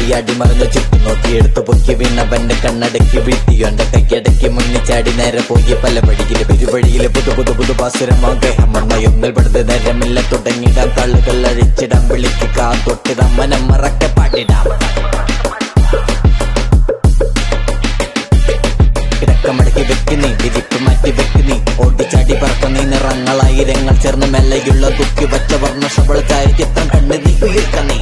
ചാടി അടി മറിഞ്ഞു ചുറ്റും നോക്കി എടുത്തു പൊക്കി വീണവന്റെ കണ്ണടക്കി വീഴ്ത്തിയോ എന്റെ കൈക്കടക്കി മുന്നിൽ ചാടി നേരെ പോയി പല വഴിയില് പെരുവഴിയില് പുതു പുതു പുതു പാസുരമോ ഗ്രഹമണ്ണയൊന്നിൽ പെടുത്ത് നേരമില്ല തുടങ്ങിടാം കള്ളുകൾ അഴിച്ചിടാം വിളിക്ക് കാ തൊട്ടിടാം മനം മറക്കെ പാട്ടിടാം കിടക്കമടക്കി വെക്കുന്നീ വിരിപ്പ് മാറ്റി വെക്കുന്നീ ഓടിച്ചാടി പറക്കുന്നീ നിറങ്ങളായിരങ്ങൾ ചേർന്ന് മെല്ലയുള്ള തുക്കി വച്ച വർണ്ണ ശബളത്തായ ചിത്രം കണ്ട് നീ ഉയർക്കന്നീ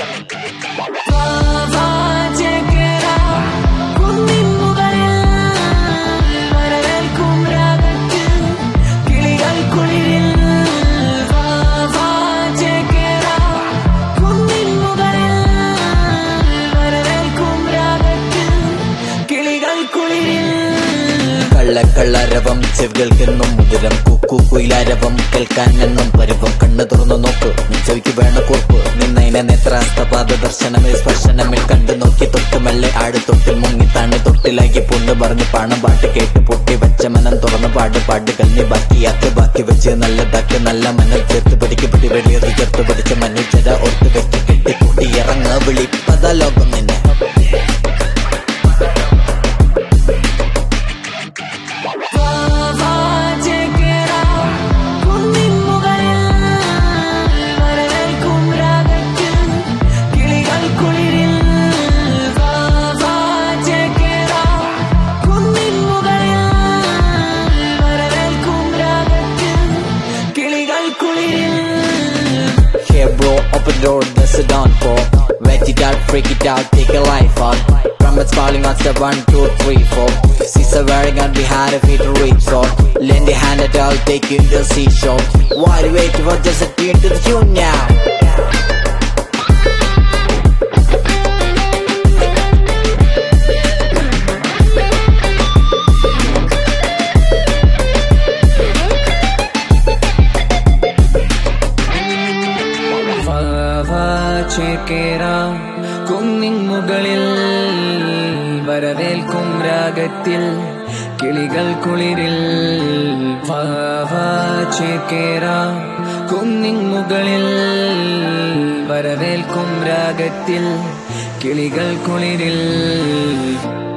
കള്ളക്കള്ളരവം ചെവികൾക്കെന്നും മുതിരം കുക്കു കുയിലാരവം കേൾക്കാൻ എന്നും പരുവം കണ്ണു തുറന്നു നോക്ക് നീ ചെവിക്ക് വേണ കുറുപ്പ് നിന്നതിനെ നേത്രാസ്തപാത ദർശനമേ സ്പർശനമിൽ കണ്ടു നോക്കി തൊട്ട് മെല്ലെ ആട് തൊട്ടിൽ മുങ്ങി താണ്ട് തൊട്ടിലാക്കി പൊണ്ണ് പറഞ്ഞ് പാണം പാട്ട് കേട്ട് പൊട്ടി വെച്ച മനം തുറന്ന് പാട് പാട്ട് കഴിഞ്ഞ് ബാക്കിയാക്ക് ബാക്കി വെച്ച് നല്ലതാക്കി നല്ല മനം ചേർത്ത് പിടിക്ക് പിടി വെളിയത് ചേർത്ത് പിടിച്ച മനുഷ്യര ഓർത്ത് വെച്ച് കെട്ടി കൂട്ടി ഇറങ്ങ വിളിപ്പത ലോകം നിന്നെ Hey bro, open door, there's a dawn for Wet it out, freak it out, take a life out Trumpets calling on step one, two, three, four Caesar wearing on behind if it reach for Lend a hand at all, take you to the seashore Why you wait for just a tune to the tune now? ചേക്കേറ കുന്നിൻ മുകളിൽ വരവേൽക്കും രാഗത്തിൽ കിളികൾ കുളിരിൽ ചേക്കേറ കുന്നിൻ മുകളിൽ വരവേൽക്കും രാഗത്തിൽ കിളികൾ കുളിരിൽ